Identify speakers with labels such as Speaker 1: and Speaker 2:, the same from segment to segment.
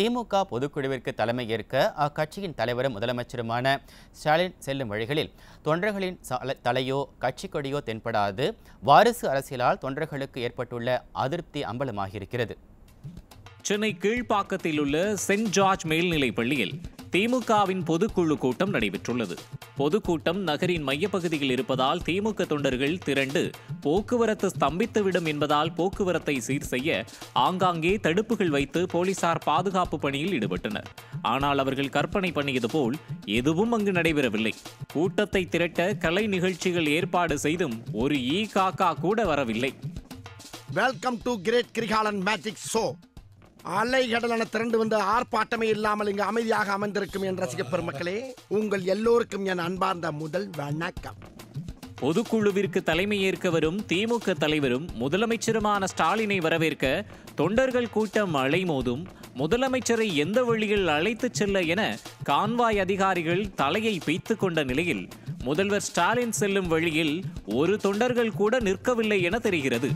Speaker 1: திமுக பொதுக்குழுவிற்கு தலைமையேற்க அக்கட்சியின் தலைவரும் முதலமைச்சருமான ஸ்டாலின் செல்லும் வழிகளில் தொண்டர்களின் சல- தலையோ கட்சி கொடியோ தென்படாது வாரிசு அரசியலால் தொண்டர்களுக்கு ஏற்பட்டுள்ள அதிருப்தி அம்பலமாகியிருக்கிறது
Speaker 2: சென்னை கீழ்ப்பாக்கத்தில் உள்ள சென்ட் ஜார்ஜ் மேல்நிலைப் பள்ளியில் திமுகவின் பொதுக்குழு கூட்டம் நடைபெற்றுள்ளது பொதுக்கூட்டம் நகரின் மையப்பகுதியில் இருப்பதால் திமுக தொண்டர்கள் திரண்டு போக்குவரத்து ஸ்தம்பித்துவிடும் என்பதால் போக்குவரத்தை சீர் செய்ய ஆங்காங்கே தடுப்புகள் வைத்து போலீசார் பாதுகாப்பு பணியில் ஈடுபட்டனர் ஆனால் அவர்கள் கற்பனை பண்ணியது போல் எதுவும் அங்கு நடைபெறவில்லை கூட்டத்தை திரட்ட கலை நிகழ்ச்சிகள் ஏற்பாடு செய்தும் ஒரு ஈ காக்கா கூட வரவில்லை
Speaker 3: welcome to great Kirikalan magic show அலைகடலான திரண்டு வந்து ஆர்ப்பாட்டமே இல்லாமல் இங்கு அமைதியாக அமர்ந்திருக்கும் என் ரசிக பெருமக்களே உங்கள் எல்லோருக்கும் என் அன்பார்ந்த முதல் வணக்கம்
Speaker 2: பொதுக்குழுவிற்கு தலைமையேற்க வரும் திமுக தலைவரும் முதலமைச்சருமான ஸ்டாலினை வரவேற்க தொண்டர்கள் கூட்டம் அலைமோதும் முதலமைச்சரை எந்த வழியில் அழைத்துச் செல்ல என கான்வாய் அதிகாரிகள் தலையை பெய்த்துக் கொண்ட நிலையில் முதல்வர் ஸ்டாலின் செல்லும் வழியில் ஒரு தொண்டர்கள் கூட நிற்கவில்லை என தெரிகிறது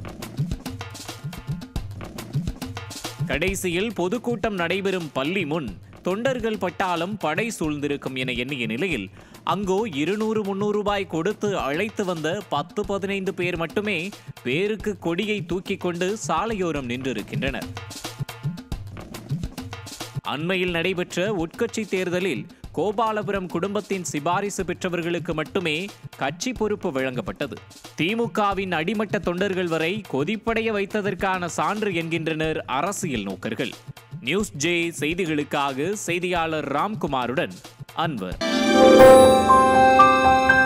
Speaker 2: கடைசியில் பொதுக்கூட்டம் நடைபெறும் பள்ளி முன் தொண்டர்கள் பட்டாளம் படை சூழ்ந்திருக்கும் என எண்ணிய நிலையில் அங்கோ இருநூறு முன்னூறு ரூபாய் கொடுத்து அழைத்து வந்த பத்து பதினைந்து பேர் மட்டுமே பேருக்கு கொடியை தூக்கிக் கொண்டு சாலையோரம் நின்றிருக்கின்றனர் அண்மையில் நடைபெற்ற உட்கட்சி தேர்தலில் கோபாலபுரம் குடும்பத்தின் சிபாரிசு பெற்றவர்களுக்கு மட்டுமே கட்சி பொறுப்பு வழங்கப்பட்டது திமுகவின் அடிமட்ட தொண்டர்கள் வரை கொதிப்படைய வைத்ததற்கான சான்று என்கின்றனர் அரசியல் நோக்கர்கள் நியூஸ் ஜே செய்திகளுக்காக செய்தியாளர் ராம்குமாருடன் அன்வர்